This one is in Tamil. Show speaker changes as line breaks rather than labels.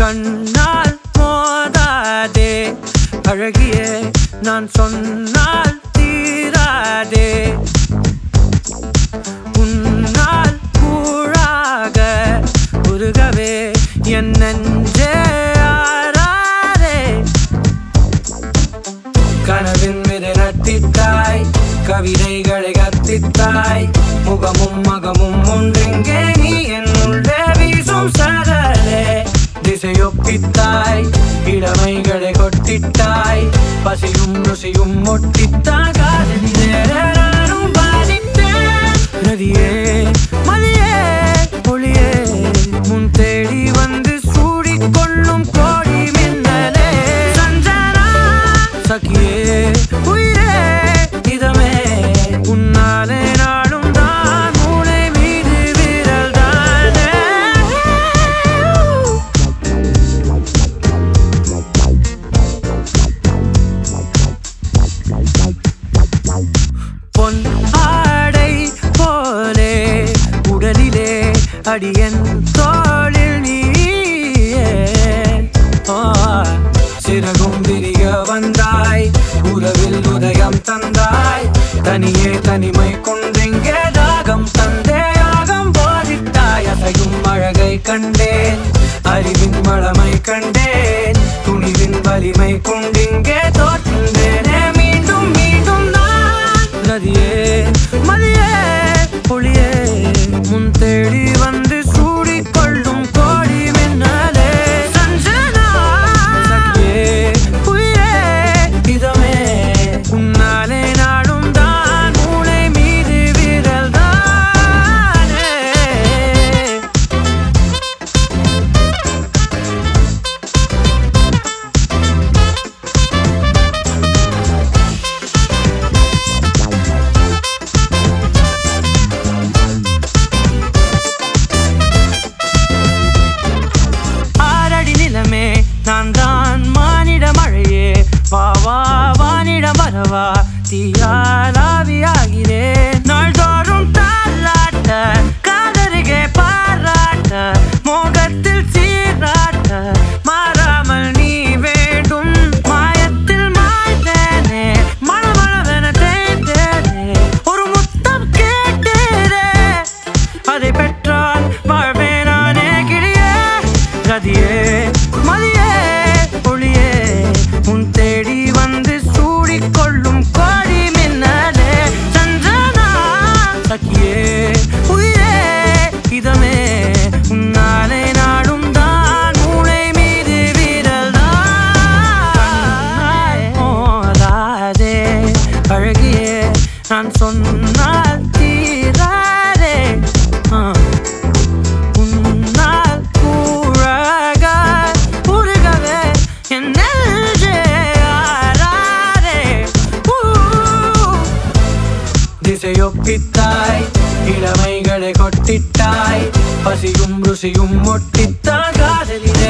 கண்ணால் மோதாதே அழகியே நான் சொன்னால் தீராதே உன்னால் கூழாக உருகவே என் நெஞ்சே ஆறாதே கனவின் மீது நட்டித்தாய் கவிதைகளை கத்தித்தாய் முகமும் மகமும் ஒன்றெங்கே நீ என்னுள்ளே வீசும் சகலே திசையொப்பித்தாய் இளமைகளை கொட்டிட்டாய் பசியும் ருசியும் ஒட்டித்தாய் காதலிலே நானும் பாதித்தேன் நதியே மதியே ஒளியே முன் தேடி வந்து சூடிக்கொள்ளும் கோடி மின்னலே சஞ்சனா சகியே உயிரே இதமே உன்னாலே நாடும் தான் மூளை மீது விரல் தானே பொன் ஆடை போலே உடலிலே அடியன் தோளில் நீயே ஆ, சிறகும் விரிய வந்தாய் உறவில் உதயம் தந்தாய் தனியே தனிமை கொண்டெங்கே தாகம் தந்தே யாகம் போதித்தாய் அசையும் அழகை கண்டேன் அறிவின் வளமை கண்டேன் துணிவின் வலிமை கொண்டிங்கே தோற்றுந்தேனே மீண்டும் மீண்டும் நான் நதியே மதியே ஒளியே முன் தேடி வந்து சூடிக்கொள்ளும் கோடி மின்னலே சஞ்சனா சகியே உயிரே இதமே உன்னாலே நாடும் தான் மூளை மீது விரல் தானே ஆறடி நிலமே நான் தான் மானிட மழையே வா வா வானிடம் வரவா தீயாலாவியாகிறேன் நாள்தோறும் தாளாட்ட காதருகே பாராட்ட மோகத்தில் சீராட்ட மாறாமல் நீ வேண்டும் மாயத்தில் மாய்த்தேனே மழமளவென தேய்த்தேனே ஒரு முத்தம் கேட்டேனே அதை பெற்றால் வாழ்வேன் நானே கிளியே கதியே மதியே ஒளியே உன் தேடி வந்து சூடிக்கொள்ளும் கோடி மின்னலே சந்திரனா சக்கியே உயிரே இதமே உன்னாலே நாடும் தான் மூளை மீது விரல் தான் மோதாதே அழகியே நான் சொன்னால் தீராதே ஆ. உன்னால் கூழாக உருகவே என் நெஞ்சே ஆறாதே. ஊ. திசையொப்பித்தாய் இளமைகளை கொட்டிட்டாய் பசியும் ருசியும் ஒட்டித்தாய் காதலிலே